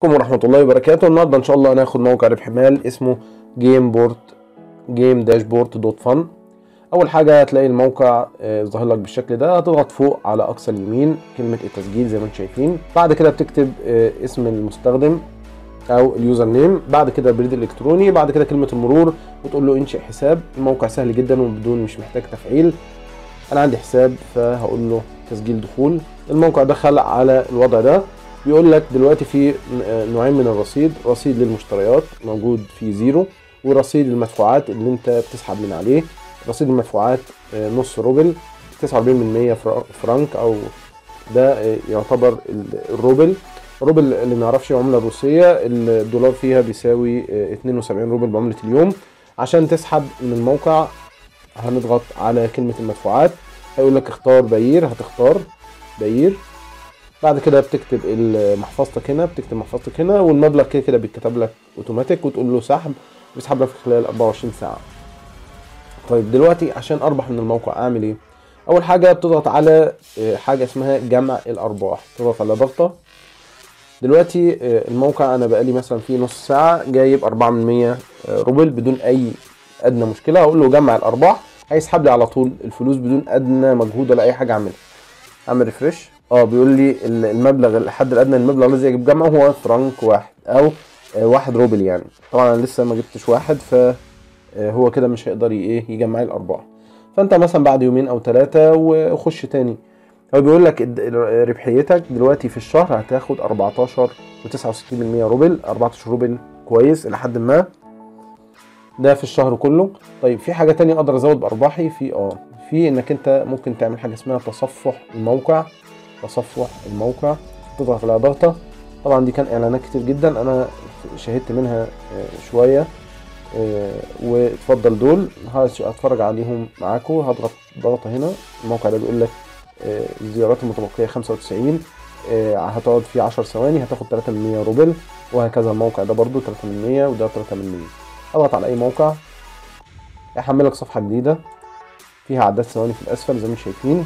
عليكم ورحمة الله وبركاته النهارده إن شاء الله هناخد موقع ربح مال اسمه جيم بورد جيم داشبورد دوت فن أول حاجة هتلاقي الموقع آه، ظاهر لك بالشكل ده هتضغط فوق على أقصى اليمين كلمة التسجيل زي ما انتم شايفين بعد كده بتكتب آه، اسم المستخدم أو اليوزر نيم بعد كده بريد إلكتروني بعد كده كلمة المرور وتقول له انشئ حساب الموقع سهل جدا وبدون مش محتاج تفعيل أنا عندي حساب فهقول له تسجيل دخول الموقع دخل على الوضع ده بيقول لك دلوقتي في نوعين من الرصيد رصيد للمشتريات موجود في زيرو ورصيد المدفوعات اللي انت بتسحب من عليه رصيد المدفوعات آه، نص روبل 49% فر- فرنك او ده آه، يعتبر ال- الروبل الروبل اللي ما يعرفش العمله الروسيه الدولار فيها بيساوي آه، 72 روبل بعمله اليوم عشان تسحب من الموقع هنضغط على كلمه المدفوعات هيقول لك اختار بيير هتختار بيير بعد كده بتكتب ال- محفظتك هنا بتكتب محفظتك هنا والمبلغ كده كده بيتكتب لك اوتوماتيك وتقول له سحب بيسحب لك في خلال 24 ساعه طيب دلوقتي عشان اربح من الموقع اعمل ايه اول حاجه بتضغط على آه، حاجه اسمها جمع الارباح تضغط على ضغطه دلوقتي آه، الموقع انا بقالي مثلا فيه نص ساعه جايب 4 من 100 آه، روبل بدون اي ادنى مشكله هقول له جمع الارباح هيسحب لي على طول الفلوس بدون ادنى مجهود ولا اي حاجه اعملها اعمل ريفرش اه بيقول لي ال- المبلغ الحد الادنى للمبلغ الذي يجب جمعه هو فرنك واحد او آه، واحد روبل يعني طبعا انا لسه ما جبتش واحد ف آه، هو كده مش هيقدر ي- ايه يجمع لي الارباح فانت مثلا بعد يومين او ثلاثه وخش تاني هو بيقول لك الد- ال- ربحيتك دلوقتي في الشهر هتاخد 14 و69% روبل 14 روبل كويس الى حد ما ده في الشهر كله طيب في حاجه تانية اقدر ازود بارباحي في اه في انك انت ممكن تعمل حاجه اسمها تصفح الموقع تصفح الموقع تضغط على ضغطه طبعا دي كان اعلانات كتير جدا انا شاهدت منها آه، شويه آه، واتفضل دول هش- هتفرج عليهم معاكم هضغط ضغطه هنا الموقع ده بيقول لك آه، الزيارات المتبقيه 95 آه، هتقعد فيه 10 ثواني هتاخد 3 من 100 روبل وهكذا الموقع ده برضو 3 من 100 وده 3 من 100 اضغط على اي موقع يحملك صفحه جديده فيها عداد ثواني في الاسفل زي ما انتم شايفين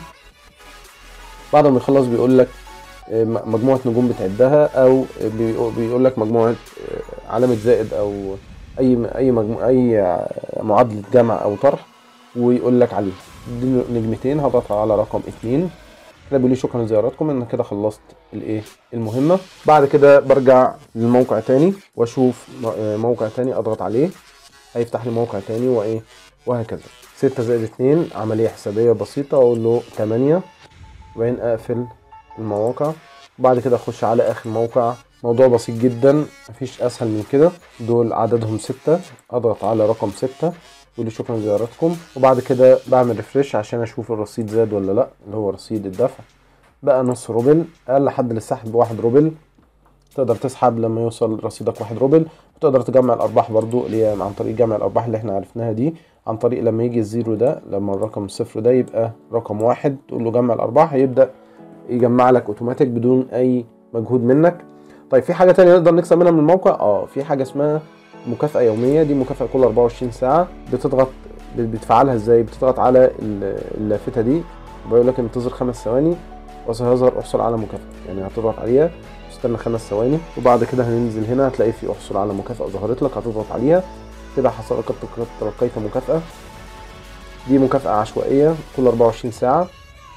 بعد ما يخلص بيقول لك آه، م- مجموعه نجوم بتعدها او بيقو- بيقول لك مجموعه آه، علامه زائد او اي اي مجموع اي آه، معادله جمع او طرح ويقول لك عليها دي نجمتين هضغط على رقم اتنين كده بيقول لي شكرا لزيارتكم انك كده خلصت الايه المهمه بعد كده برجع للموقع تاني واشوف م- آه، موقع تاني اضغط عليه هيفتح لي موقع تاني وايه وهكذا ستة زائد اتنين عملية حسابية بسيطة اقول له تمانية وبعدين اقفل المواقع بعد كده اخش على اخر موقع موضوع بسيط جدا مفيش اسهل من كده دول عددهم ستة اضغط على رقم ستة يقول لي شكرا لزيارتكم وبعد كده بعمل ريفرش عشان اشوف الرصيد زاد ولا لا اللي هو رصيد الدفع بقى نص روبل اقل حد للسحب واحد روبل تقدر تسحب لما يوصل رصيدك واحد روبل وتقدر تجمع الارباح برضو اللي هي عن طريق جمع الارباح اللي احنا عرفناها دي عن طريق لما يجي الزيرو ده لما الرقم الصفر ده يبقى رقم واحد تقول له جمع الارباح هيبدا يجمع لك اوتوماتيك بدون اي مجهود منك طيب في حاجه تانية نقدر نكسب منها من الموقع اه في حاجه اسمها مكافاه يوميه دي مكافاه كل 24 ساعه بتضغط بتفعلها ازاي بتضغط على ال- اللافته دي بيقول لك انتظر خمس ثواني وسيظهر احصل على مكافاه يعني هتضغط عليها استنى خمس ثواني وبعد كده هننزل هنا هتلاقي في احصل على مكافاه ظهرت لك هتضغط عليها كده حصل قد قد تلقيت مكافاه دي مكافاه عشوائيه كل 24 ساعه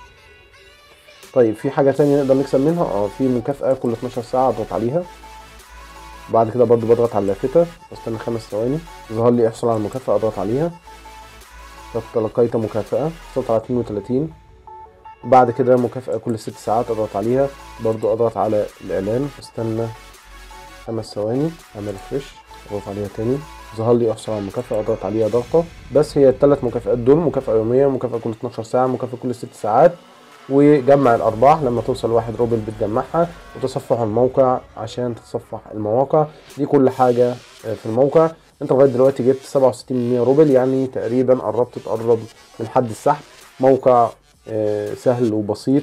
طيب في حاجه تانية نقدر نكسب منها اه في مكافاه كل 12 ساعه اضغط عليها بعد كده برضو بضغط على اللافته واستنى خمس ثواني ظهر لي احصل على مكافاه اضغط عليها قد تلقيت مكافاه وصلت على 32 بعد كده مكافأة كل ست ساعات اضغط عليها برضو اضغط على الاعلان استنى خمس ثواني اعمل ريفرش اضغط عليها تاني ظهر لي احصل على المكافأة اضغط عليها ضغطة بس هي الثلاث مكافآت دول مكافأة يومية مكافأة كل 12 ساعة مكافأة كل ست ساعات وجمع الارباح لما توصل واحد روبل بتجمعها وتصفح الموقع عشان تتصفح المواقع دي كل حاجة آه، في الموقع انت لغاية دلوقتي جبت 67 روبل يعني تقريبا قربت تقرب من حد السحب موقع آه، سهل وبسيط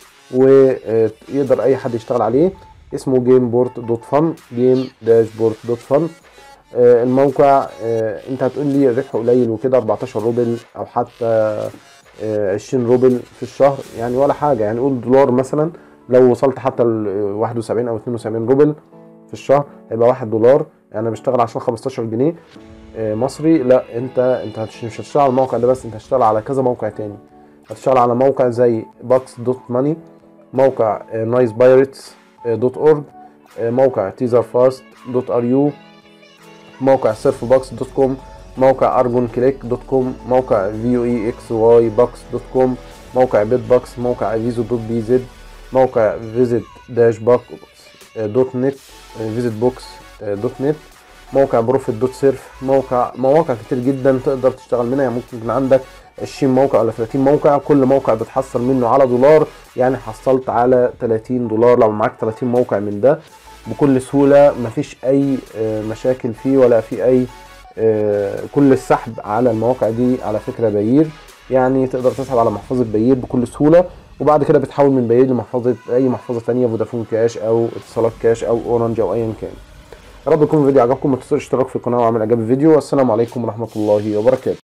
ويقدر اي حد يشتغل عليه اسمه جيم بورد دوت فن جيم داشبورد دوت فن الموقع آه، انت هتقول لي الربح قليل وكده 14 روبل او حتى آه، 20 روبل في الشهر يعني ولا حاجه يعني قول دولار مثلا لو وصلت حتى ل 71 او 72 روبل في الشهر هيبقى واحد دولار يعني انا بشتغل عشان 15 جنيه آه، مصري لا انت انت هتش- مش هتشتغل على الموقع ده بس انت هتشتغل على كذا موقع تاني هتشتغل على موقع زي باكس دوت ماني موقع نايس بايرتس دوت اورج موقع تيزر فاست دوت ار يو موقع سيرف باكس دوت كوم موقع ارجون كليك دوت كوم موقع في او اي اكس واي باكس دوت كوم موقع بيت باكس موقع افيزو دوت بي زد موقع فيزيت داش باكس دوت نت فيزيت بوكس دوت نت موقع بروفيت دوت سيرف موقع مواقع كتير جدا تقدر تشتغل منها يعني ممكن يكون عندك 20 موقع ولا 30 موقع كل موقع بتحصل منه على دولار يعني حصلت على 30 دولار لو معاك 30 موقع من ده بكل سهولة مفيش أي آه، مشاكل فيه ولا في أي آه، كل السحب على المواقع دي على فكرة باير يعني تقدر تسحب على محفظة باير بكل سهولة وبعد كده بتحول من باير لمحفظة أي محفظة تانية فودافون كاش أو اتصالات كاش أو أورنج أو أيا كان يا رب يكون الفيديو عجبكم ما تنسوش الاشتراك في القناة وعمل إعجاب الفيديو والسلام عليكم ورحمة الله وبركاته